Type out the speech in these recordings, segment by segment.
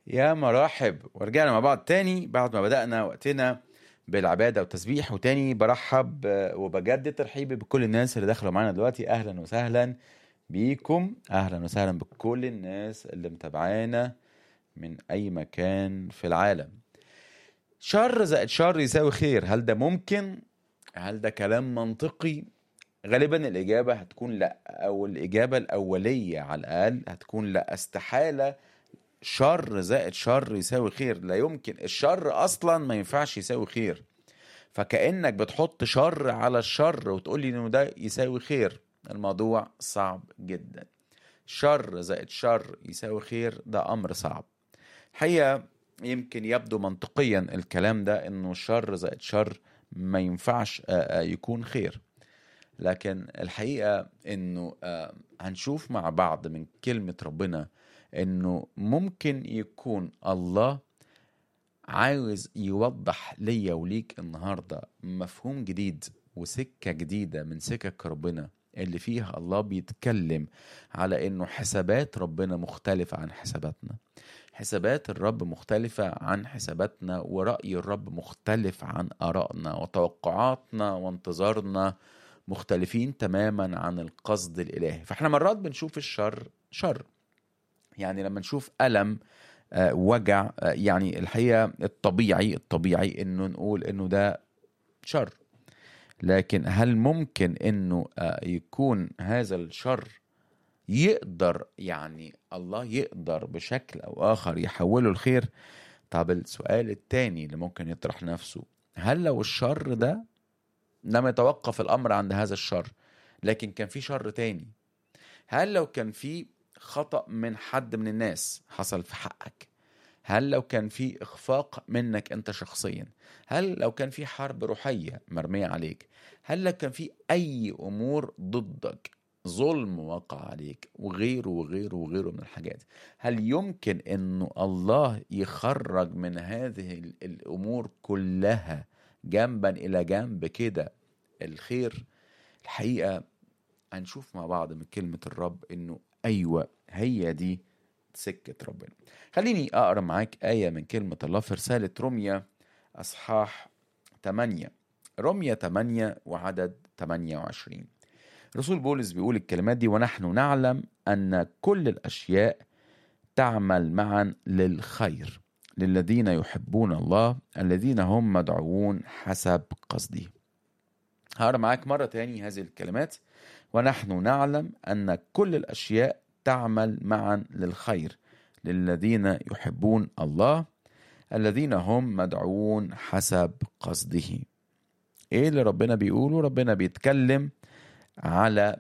يا مرحب ورجعنا مع بعض تاني بعد ما بدأنا وقتنا بالعبادة والتسبيح وتاني برحب آه، وبجدد ترحيبي بكل الناس اللي دخلوا معانا دلوقتي أهلا وسهلا بيكم أهلا وسهلا بكل الناس اللي متابعانا من أي مكان في العالم شر زائد شر يساوي خير هل ده ممكن؟ هل ده كلام منطقي؟ غالبا الإجابة هتكون لأ أو الإجابة الأولية على الأقل هتكون لأ استحالة شر زائد شر يساوي خير لا يمكن الشر اصلا ما ينفعش يساوي خير فكأنك بتحط شر على الشر وتقول لي انه ده يساوي خير الموضوع صعب جدا شر زائد شر يساوي خير ده امر صعب الحقيقة يمكن يبدو منطقيا الكلام ده انه شر زائد شر ما ينفعش آه، آه، يكون خير لكن الحقيقة انه آه، هنشوف مع بعض من كلمة ربنا انه ممكن يكون الله عاوز يوضح ليا وليك النهارده مفهوم جديد وسكه جديده من سكك ربنا اللي فيها الله بيتكلم على انه حسابات ربنا مختلفه عن حساباتنا حسابات الرب مختلفه عن حساباتنا وراي الرب مختلف عن ارائنا وتوقعاتنا وانتظارنا مختلفين تماما عن القصد الالهي فاحنا مرات بنشوف الشر شر يعني لما نشوف ألم آه، وجع آه، يعني الحقيقة الطبيعي الطبيعي انه نقول انه ده شر لكن هل ممكن انه آه، يكون هذا الشر يقدر يعني الله يقدر بشكل او اخر يحوله الخير طب السؤال التاني اللي ممكن يطرح نفسه هل لو الشر ده لم يتوقف الامر عند هذا الشر لكن كان في شر تاني هل لو كان في خطأ من حد من الناس حصل في حقك هل لو كان في إخفاق منك أنت شخصيا هل لو كان في حرب روحية مرمية عليك هل لو كان في أي أمور ضدك ظلم وقع عليك وغيره وغيره وغيره من الحاجات هل يمكن أنه الله يخرج من هذه ال- الأمور كلها جنبا إلى جنب كده الخير الحقيقة هنشوف مع بعض من كلمة الرب انه ايوه هي دي سكة ربنا خليني اقرا معاك آية من كلمة الله في رسالة روميا اصحاح 8 روميا 8 وعدد 28 رسول بولس بيقول الكلمات دي ونحن نعلم ان كل الاشياء تعمل معا للخير للذين يحبون الله الذين هم مدعوون حسب قصده هقرا معاك مرة تاني هذه الكلمات ونحن نعلم أن كل الأشياء تعمل معا للخير للذين يحبون الله الذين هم مدعوون حسب قصده ايه اللي ربنا بيقوله ربنا بيتكلم على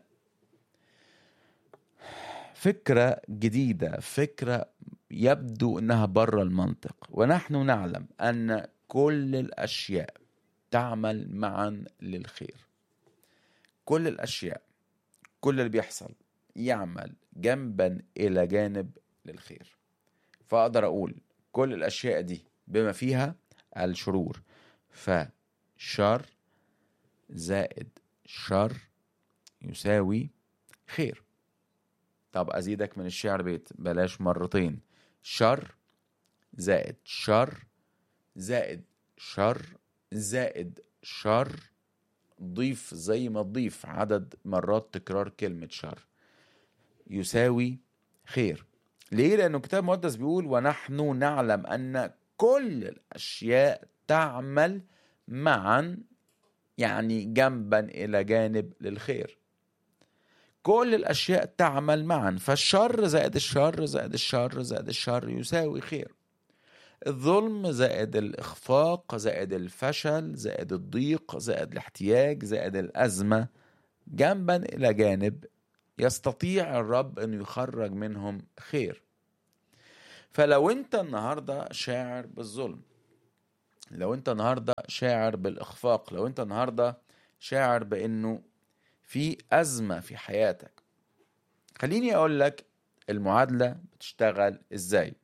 فكرة جديدة فكرة يبدو انها بره المنطق ونحن نعلم ان كل الاشياء تعمل معا للخير كل الاشياء كل اللي بيحصل يعمل جنبا الى جانب للخير فاقدر اقول كل الاشياء دي بما فيها الشرور فشر زائد شر يساوي خير طب ازيدك من الشعر بيت بلاش مرتين شر زائد شر زائد شر زائد شر ضيف زي ما تضيف عدد مرات تكرار كلمة شر يساوي خير ليه؟ لأنه الكتاب المقدس بيقول ونحن نعلم أن كل الأشياء تعمل معا يعني جنبا إلى جانب للخير كل الأشياء تعمل معا فالشر زائد الشر زائد الشر زائد الشر يساوي خير الظلم زائد الإخفاق زائد الفشل زائد الضيق زائد الاحتياج زائد الأزمة جنبا إلى جانب يستطيع الرب أن يخرج منهم خير فلو أنت النهاردة شاعر بالظلم لو أنت النهاردة شاعر بالإخفاق لو أنت النهاردة شاعر بأنه في أزمة في حياتك خليني أقول لك المعادلة بتشتغل إزاي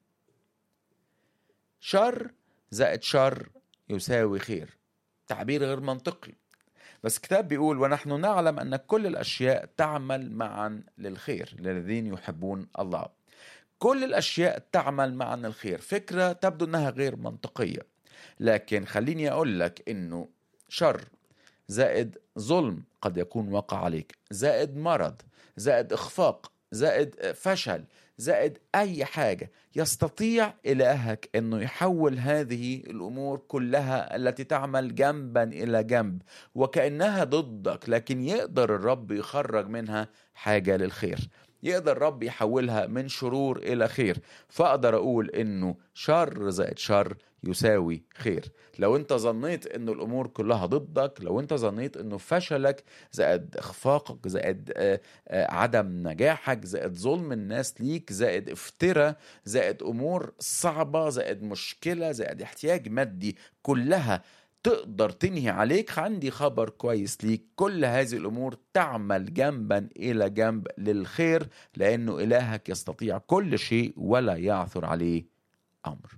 شر زائد شر يساوي خير تعبير غير منطقي بس الكتاب بيقول ونحن نعلم أن كل الأشياء تعمل معا للخير للذين يحبون الله كل الاشياء تعمل معا الخير فكره تبدو انها غير منطقيه لكن خليني اقول لك انه شر زائد ظلم قد يكون وقع عليك زائد مرض زائد اخفاق زائد فشل زائد اي حاجه يستطيع الهك انه يحول هذه الامور كلها التي تعمل جنبا الى جنب وكانها ضدك لكن يقدر الرب يخرج منها حاجه للخير يقدر الرب يحولها من شرور الى خير فاقدر اقول انه شر زائد شر يساوي خير لو انت ظنيت انه الامور كلها ضدك لو انت ظنيت انه فشلك زائد اخفاقك زائد آه، آه، عدم نجاحك زائد ظلم الناس ليك زائد افتراء زائد امور صعبه زائد مشكله زائد احتياج مادي كلها تقدر تنهي عليك عندي خبر كويس ليك كل هذه الامور تعمل جنبا الى جنب للخير لانه الهك يستطيع كل شيء ولا يعثر عليه امر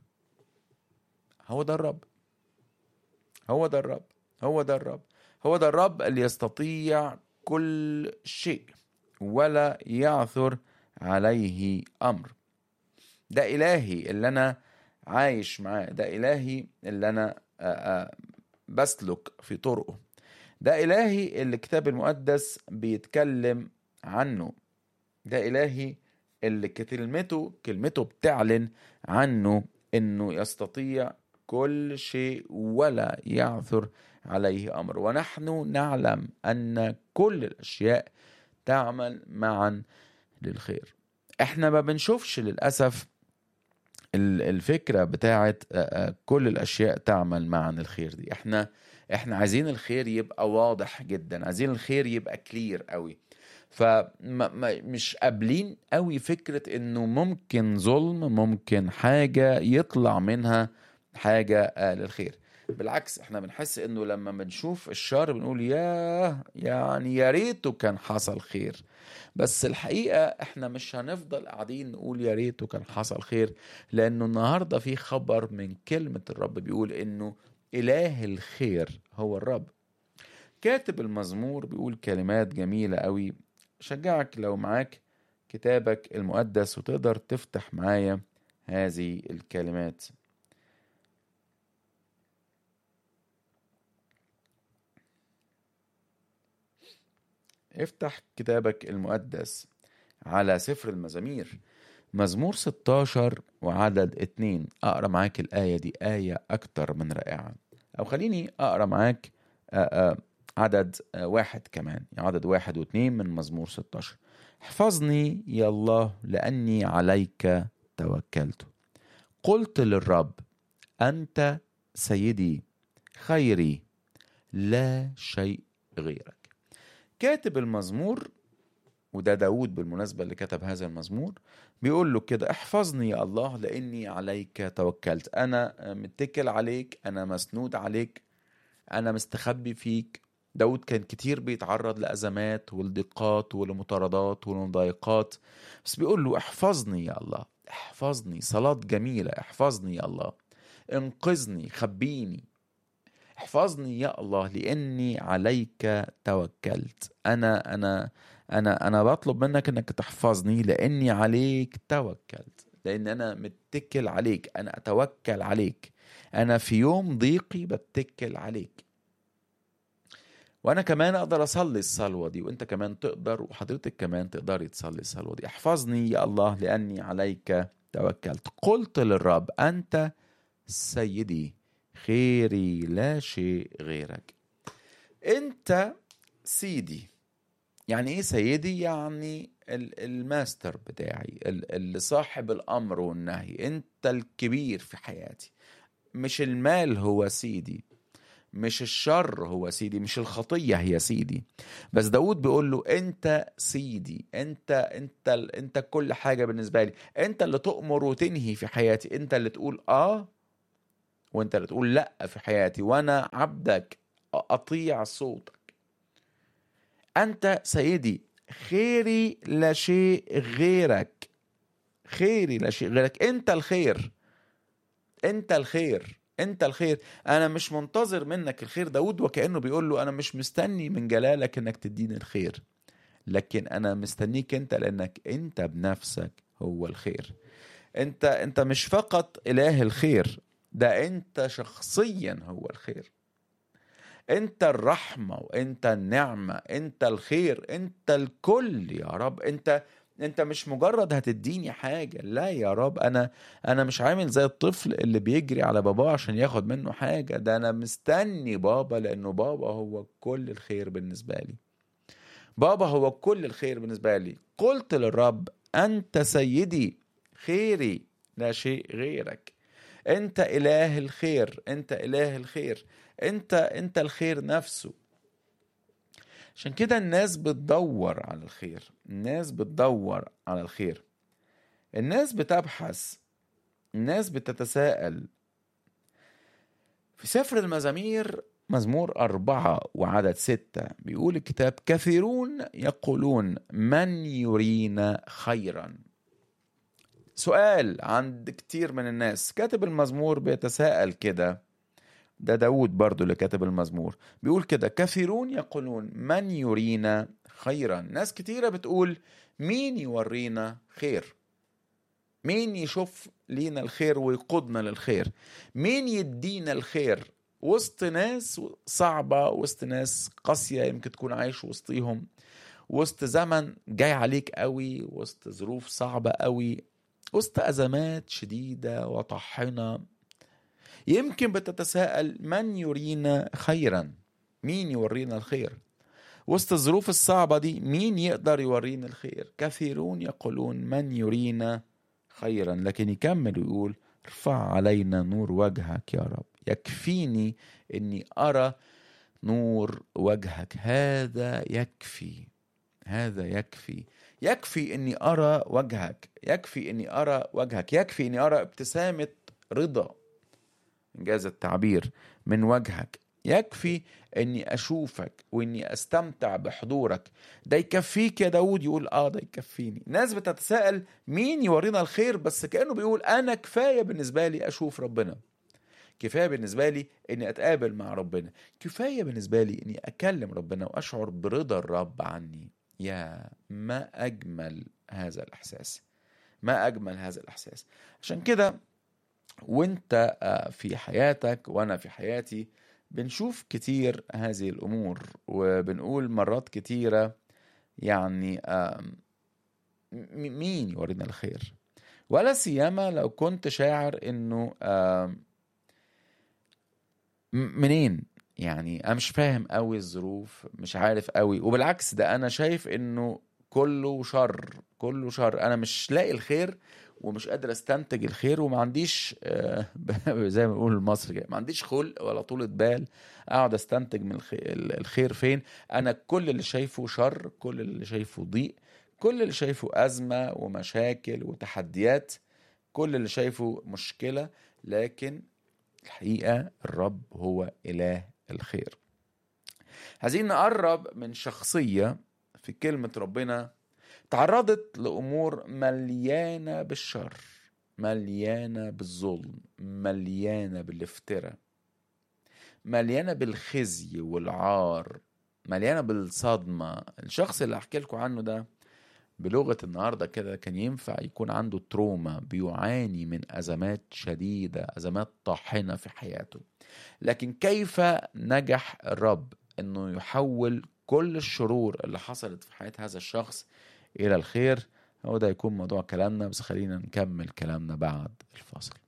هو ده الرب هو ده الرب هو ده الرب هو ده الرب اللي يستطيع كل شيء ولا يعثر عليه امر ده الهي اللي انا عايش معاه ده الهي اللي انا آآ آآ بسلك في طرقه ده الهي اللي الكتاب المقدس بيتكلم عنه ده الهي اللي كلمته كلمته بتعلن عنه انه يستطيع كل شيء ولا يعثر عليه امر ونحن نعلم ان كل الاشياء تعمل معا للخير احنا ما بنشوفش للاسف ال- الفكره بتاعت آه، آه، كل الاشياء تعمل معا الخير دي احنا احنا عايزين الخير يبقى واضح جدا عايزين الخير يبقى كلير قوي فمش قابلين قوي فكره انه ممكن ظلم ممكن حاجه يطلع منها حاجه آه، للخير بالعكس احنا بنحس انه لما بنشوف الشر بنقول ياه يعني يا ريته كان حصل خير بس الحقيقه احنا مش هنفضل قاعدين نقول يا ريته كان حصل خير لانه النهارده في خبر من كلمه الرب بيقول انه اله الخير هو الرب كاتب المزمور بيقول كلمات جميله قوي شجعك لو معاك كتابك المقدس وتقدر تفتح معايا هذه الكلمات افتح كتابك المقدس على سفر المزامير مزمور 16 وعدد 2 اقرا معاك الايه دي ايه اكتر من رائعه او خليني اقرا معاك آه، آه، عدد آه، واحد كمان يعني عدد واحد واثنين من مزمور 16 احفظني يا الله لاني عليك توكلت قلت للرب انت سيدي خيري لا شيء غيرك كاتب المزمور وده داود بالمناسبة اللي كتب هذا المزمور بيقول له كده احفظني يا الله لأني عليك توكلت أنا متكل عليك أنا مسنود عليك أنا مستخبي فيك داود كان كتير بيتعرض لأزمات ولضيقات ولمطاردات ولمضايقات بس بيقول له احفظني يا الله احفظني صلاة جميلة احفظني يا الله انقذني خبيني احفظني يا الله لاني عليك توكلت انا انا انا انا بطلب منك انك تحفظني لاني عليك توكلت لان انا متكل عليك انا اتوكل عليك انا في يوم ضيقي بتكل عليك وانا كمان اقدر اصلي الصلوه دي وانت كمان تقدر وحضرتك كمان تقدري تصلي الصلوه دي احفظني يا الله لاني عليك توكلت قلت للرب انت سيدي خيري لا شيء غيرك انت سيدي يعني ايه سيدي يعني ال- الماستر بتاعي ال- اللي صاحب الامر والنهي انت الكبير في حياتي مش المال هو سيدي مش الشر هو سيدي مش الخطية هي سيدي بس داود بيقول له انت سيدي انت انت ال- انت كل حاجة بالنسبة لي انت اللي تؤمر وتنهي في حياتي انت اللي تقول اه وانت اللي تقول لا في حياتي وانا عبدك اطيع صوتك انت سيدي خيري لا شيء غيرك خيري لا شيء غيرك انت الخير انت الخير انت الخير انا مش منتظر منك الخير داود وكانه بيقول له انا مش مستني من جلالك انك تديني الخير لكن انا مستنيك انت لانك انت بنفسك هو الخير انت انت مش فقط اله الخير ده انت شخصيا هو الخير انت الرحمة وانت النعمة انت الخير انت الكل يا رب انت انت مش مجرد هتديني حاجة لا يا رب انا انا مش عامل زي الطفل اللي بيجري على باباه عشان ياخد منه حاجة ده انا مستني بابا لانه بابا هو كل الخير بالنسبة لي بابا هو كل الخير بالنسبة لي قلت للرب انت سيدي خيري لا شيء غيرك انت اله الخير انت اله الخير انت انت الخير نفسه عشان كده الناس بتدور على الخير الناس بتدور على الخير الناس بتبحث الناس بتتساءل في سفر المزامير مزمور أربعة وعدد ستة بيقول الكتاب كثيرون يقولون من يرينا خيرا سؤال عند كتير من الناس كاتب المزمور بيتساءل كده ده داود برضو اللي كاتب المزمور بيقول كده كثيرون يقولون من يرينا خيرا ناس كتيرة بتقول مين يورينا خير مين يشوف لينا الخير ويقودنا للخير مين يدينا الخير وسط ناس صعبة وسط ناس قاسية يمكن تكون عايش وسطيهم وسط زمن جاي عليك قوي وسط ظروف صعبة قوي وسط أزمات شديدة وطاحنة يمكن بتتساءل من يرينا خيرا مين يورينا الخير وسط الظروف الصعبة دي مين يقدر يورينا الخير كثيرون يقولون من يرينا خيرا لكن يكمل ويقول ارفع علينا نور وجهك يا رب يكفيني اني ارى نور وجهك هذا يكفي هذا يكفي يكفي اني ارى وجهك يكفي اني ارى وجهك يكفي اني ارى ابتسامه رضا انجاز التعبير من وجهك يكفي اني اشوفك واني استمتع بحضورك ده يكفيك يا داود يقول اه ده يكفيني ناس بتتساءل مين يورينا الخير بس كانه بيقول انا كفايه بالنسبه لي اشوف ربنا كفايه بالنسبه لي اني اتقابل مع ربنا كفايه بالنسبه لي اني اكلم ربنا واشعر برضا الرب عني يا ما اجمل هذا الاحساس ما اجمل هذا الاحساس عشان كده وانت في حياتك وانا في حياتي بنشوف كتير هذه الامور وبنقول مرات كتيره يعني مين يورينا الخير ولا سيما لو كنت شاعر انه منين يعني انا مش فاهم قوي الظروف مش عارف قوي وبالعكس ده انا شايف انه كله شر كله شر انا مش لاقي الخير ومش قادر استنتج الخير وما عنديش زي ما بنقول المصري كده ما عنديش خلق ولا طولة بال اقعد استنتج من الخير فين انا كل اللي شايفه شر كل اللي شايفه ضيق كل اللي شايفه ازمه ومشاكل وتحديات كل اللي شايفه مشكله لكن الحقيقه الرب هو اله الخير عايزين نقرب من شخصيه في كلمه ربنا تعرضت لأمور مليانة بالشر مليانة بالظلم مليانة بالافتراء مليانة بالخزي والعار مليانة بالصدمة الشخص اللي أحكي لكم عنه ده بلغة النهاردة كده كان ينفع يكون عنده تروما بيعاني من أزمات شديدة أزمات طاحنة في حياته لكن كيف نجح الرب أنه يحول كل الشرور اللي حصلت في حياة هذا الشخص إلى الخير هو ده يكون موضوع كلامنا بس خلينا نكمل كلامنا بعد الفاصل